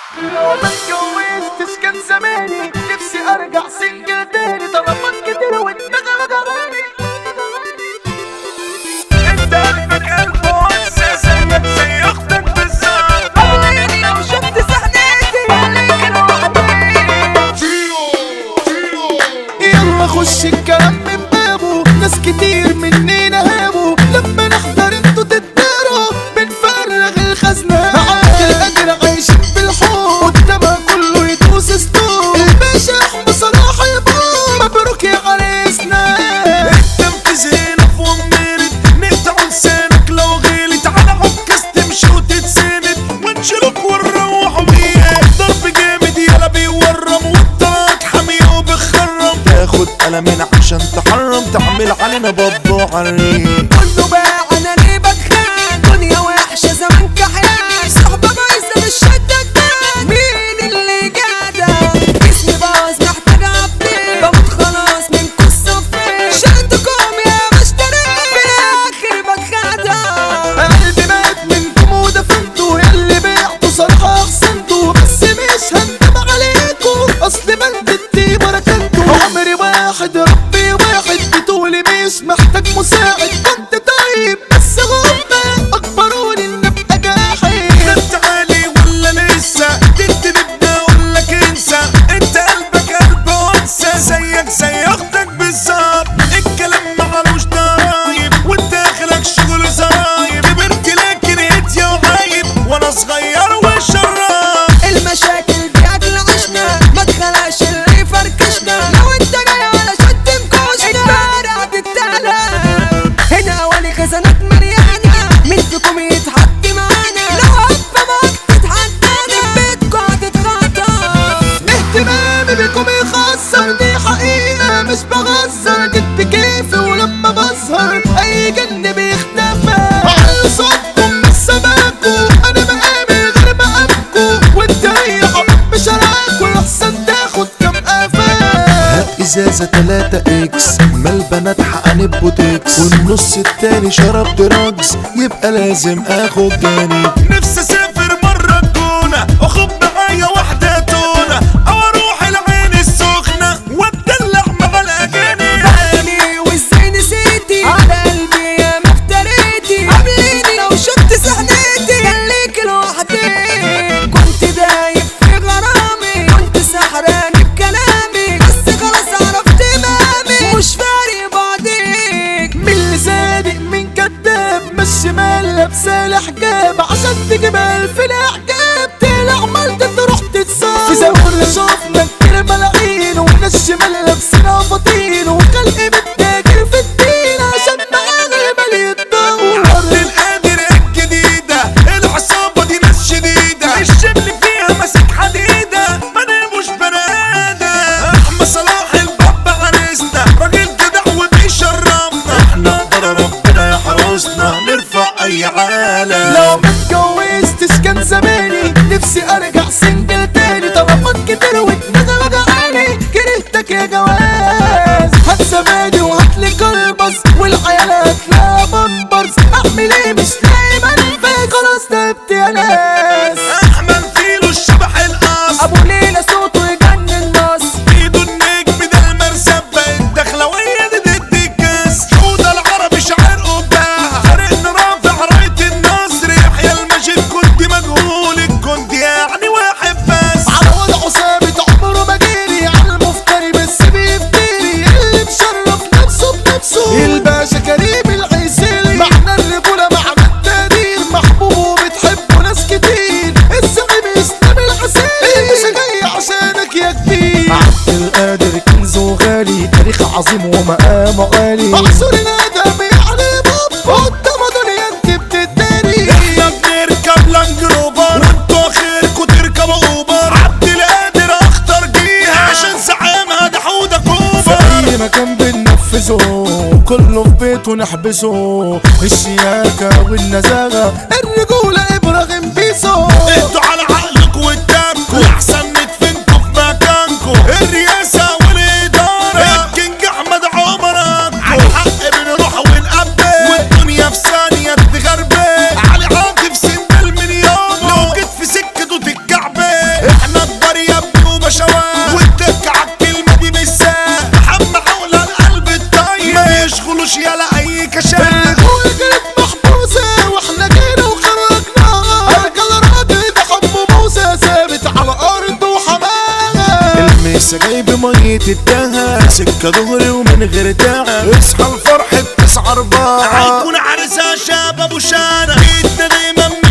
لو ما اتجوزتش كان زماني نفسي ارجع سنجل تاني طلبات كتير ودماغي وجراني انت قلبك قلب وانسى زيك زي اختك بالظبط عيني لو شفت سحنتي عليك لوحدي يلا خش الكلام من بابه ناس كتير مننا هابوا لما نحضر انتوا تتداروا بنفرغ الخزنة معاك الاجر عايشين بالحب قدامها كله يدوس ستور الباشا احمد صلاح البوم مبروك يا عريسنا التنفيذ هنا في ومنت نقطع لسانك لو غلط على عكاز تمشي وتتسند ونشيلك ونروح بيه ضرب جامد يلا بيورم والطلاق حامي وبخرم تاخد قلمين عشان تحرم تعمل علينا بابا عريق كله باع انا ليه بتخان دنيا وحشه زمان كحيان صحبه بايظه مش شده جدان مين اللي جدع جسمي باظ محتاج ابديت بموت خلاص من قصه فين شدكم يا مشتري في الاخر بتخدع قلبي مات منكم ودفنتوا ياللي بعتوا صراحة احسنتوا بس مش هندم عليكم اصل بلدتي بركنتوا عمري واحد ربي واحد بتقولي مش محتاج مساعد كنت طيب بس هم اكبروني ان ابقى جاحد خدت عالي ولا لسه انت نبدا اقول لك انسى انت قلبك قلب انثى زيك زي اختك بالظبط الكلام معلوش ضرايب وانت اخرك شغل زرايب كبرت لكن هديه وعايب وانا صغير وشراب المشاكل دي اكل عشنا ما تخلاش اللي يفركشنا لو انت جاي علشان تنكشنا الدار هتتقلب هنا اولي خزانات مليانه مين فيكم يتحط معانا لو هبه معاك تتحدانا بيتكم هتتخطف اهتمامي بكم يخسر دي حقيقة مش بهزر جيت بكيفي ولما بظهر أي جن بيختفى على صوتكم مش سباكوا أنا بقابل غير مقامكوا وانت هي حبيب بشراكوا أحسن تاخد كام قفا ازازة 3 اكس ما البنات حقن بوتكس والنص التاني شرب دراجز يبقى لازم اخد جانب نفسي اسافر مرة الجونة اخد معايا واحدة تونة او اروح العين السخنة واتدلع مع الاجانب بعدني وازاي نسيتي على قلبي يا ما افتريتي قبليني لو شفت سحنتي خليك لوحدك كنت دايب في غرامي كنت سحراني بكلامي بس خلاص عرفت مامي مش فارق بعدك من اللي صادق من كداب مش شمال لابسه الحجاب عشان تجيبها في الاحجاب تقلع مالت تروح تتصاب في زمان شفنا كتير ملاعين وناس شمال لابسين فاطين وخلق بالتاجر في الدين عشان معانا المال يتدور عبد القادر الجديدة العصابة دي ناس شديدة الشبل فيها ماسك حديدة ما ناموش بنادة احمد صلاح الباب عريسنا راجل جدع وبيشرفنا احنا قدر ربنا يحرسنا نرفع اي عالم لو ما اتجوزتش كان زماني نفسي ارجع سنجل تاني طلبات كتير ودماغي وجعاني كرهتك يا جواز هات زبادي وهاتلي كلبز والعيالات لا بامبرز اعمل ايه مش لاقي منفذ خلاص تعبت يا ناس احمد فيلو الشبح القص ابو ليلى صوته يجنن نص ايده النجم ده المرسب بقت دخلوية دي ضد الكاس حوضة العربي شعر قباها فرقنا رافع راية النصر يحيى المجيد كنت مجهول الكنت يعني واحد بس على وضعه ثابت عمره ما جري على المفتري بس بيفتري اللي مشرف نفسه بنفسه الباشا كريم العيسيلي معنى الرجولة معنى التقدير محبوب وبتحبه ناس كتير الزعيم اسلام العسيري مش جاي عشانك يا كبير عبد القادر كنز وغالي تاريخ عظيم ومقام عالي عصور الادم يعني بابا قدام دنيا انت بتداري احنا بنركب لانج روفر وانتوا اخركوا تركبوا اوبر عبد القادر اخطر جيها عشان زعامها ده حوضة كوبر اي مكان بننفذه كله في بيته نحبسه الشياكة والنزاهة الرجولة ابراهيم بيسو انتوا على عقلكوا وقدامكوا احسن ندفنكوا في مكانكوا الرئاسة والادارة الكينج احمد عمر على الحق بنروح ونقبل والدنيا في ثانية تغربل علي عاطف سندل من يومه لو جيت في سكته تتكعبل لسه جايب مية الدهب سكة دغري ومن غير تعب اصحى الفرح بتسعة اربعة هيكون عرسها شاب ابو شارع انت دايما